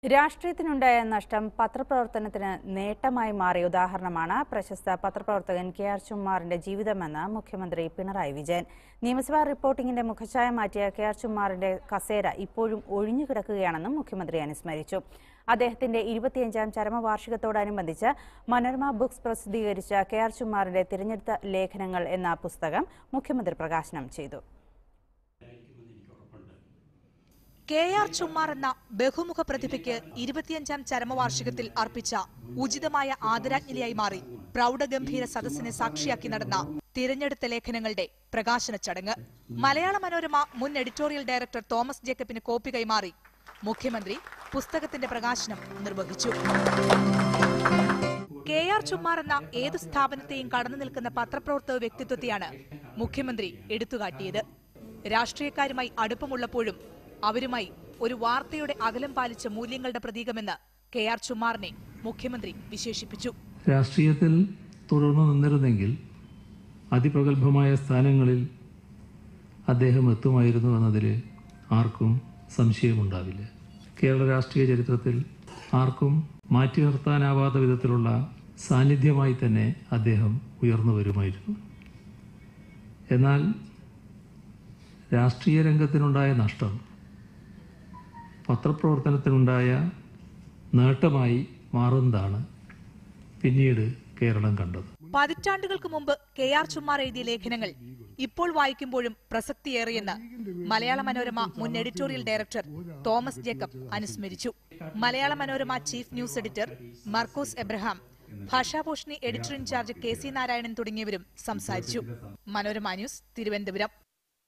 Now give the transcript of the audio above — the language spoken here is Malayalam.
രാഷ്ട്രീയത്തിനുണ്ടായ നഷ്ടം പത്രപ്രവർത്തനത്തിന് നേട്ടമായി മാറിയ ഉദാഹരണമാണ് പ്രശസ്ത പത്രപ്രവർത്തകൻ കെ ആർ ചുമ്മാറിന്റെ ജീവിതമെന്ന് മുഖ്യമന്ത്രി പിണറായി വിജയൻ നിയമസഭാ റിപ്പോർട്ടിംഗിന്റെ മുഖച്ഛായ മാറ്റിയ കെ ആർ ചുമ്മാറിന്റെ കസേര ഇപ്പോഴും ഒഴിഞ്ഞുകിടക്കുകയാണെന്നും മുഖ്യമന്ത്രി അനുസ്മരിച്ചു അദ്ദേഹത്തിന്റെ ഇരുപത്തിയഞ്ചാം ചരമവാർഷികത്തോടനുബന്ധിച്ച് മനോരമ ബുക്സ് പ്രസിദ്ധീകരിച്ച കെ ആർ ചുമ്മാറിന്റെ തിരഞ്ഞെടുത്ത ലേഖനങ്ങൾ എന്ന പുസ്തകം മുഖ്യമന്ത്രി പ്രകാശനം ചെയ്തു കെ ആർ ചുമ്മാർ എന്ന ബഹുമുഖ പ്രതിഭയ്ക്ക് ഇരുപത്തിയഞ്ചാം ചരമവാർഷികത്തിൽ അർപ്പിച്ച ഉചിതമായ ആദരാജ്ഞലിയായി മാറി പ്രൗഢഗംഭീര സദസ്സിനെ സാക്ഷിയാക്കി നടന്ന തിരഞ്ഞെടുത്ത ലേഖനങ്ങളുടെ പ്രകാശന ചടങ്ങ് മലയാള മനോരമ മുൻ എഡിറ്റോറിയൽ ഡയറക്ടർ തോമസ് ജേക്കബിന് കോപ്പി കൈമാറി മുഖ്യമന്ത്രി പുസ്തകത്തിന്റെ പ്രകാശനം നിർവഹിച്ചു കെ ആർ ചുമ്മാർ എന്ന ഏത് സ്ഥാപനത്തെയും കടന്നു നിൽക്കുന്ന പത്രപ്രവർത്തക വ്യക്തിത്വത്തെയാണ് മുഖ്യമന്ത്രി എടുത്തുകാട്ടിയത് രാഷ്ട്രീയക്കാരുമായി അടുപ്പമുള്ളപ്പോഴും അവരുമായി ഒരു വാർത്തയുടെ അകലം പാലിച്ച മൂല്യങ്ങളുടെ പ്രതീകമെന്ന് കെ ആർ ചുമ്മാറിനെ മുഖ്യമന്ത്രി വിശേഷിപ്പിച്ചു രാഷ്ട്രീയത്തിൽ തുടർന്നു നിന്നിരുന്നെങ്കിൽ അതിപ്രഗത്ഭമായ സ്ഥാനങ്ങളിൽ അദ്ദേഹം എത്തുമായിരുന്നു എന്നതിൽ ആർക്കും സംശയമുണ്ടാവില്ല കേരള രാഷ്ട്രീയ ചരിത്രത്തിൽ ആർക്കും മാറ്റി നിർത്താനാവാത്ത വിധത്തിലുള്ള സാന്നിധ്യമായി തന്നെ അദ്ദേഹം ഉയർന്നു വരുമായിരുന്നു എന്നാൽ രാഷ്ട്രീയ രംഗത്തിനുണ്ടായ നഷ്ടം പത്രപ്രവർത്തനത്തിനുണ്ടായ നേട്ടമായി മാറുന്നതാണ് പിന്നീട് കേരളം കണ്ടത് പതിറ്റാണ്ടുകൾക്ക് മുമ്പ് കെ ആർ ചുമ്മാർ എഴുതിയ ലേഖനങ്ങൾ ഇപ്പോൾ വായിക്കുമ്പോഴും പ്രസക്തിയേറിയെന്ന് മലയാള മനോരമ മുൻ എഡിറ്റോറിയൽ ഡയറക്ടർ തോമസ് ജേക്കബ് അനുസ്മരിച്ചു Malayala Manorama chief news editor Markose Abraham Bhashabhushani editor in charge K C Narayanan തുടങ്ങിയവരും സംസാരിച്ചു മനോരമ ന്യൂസ് തിരുവനന്തപുരം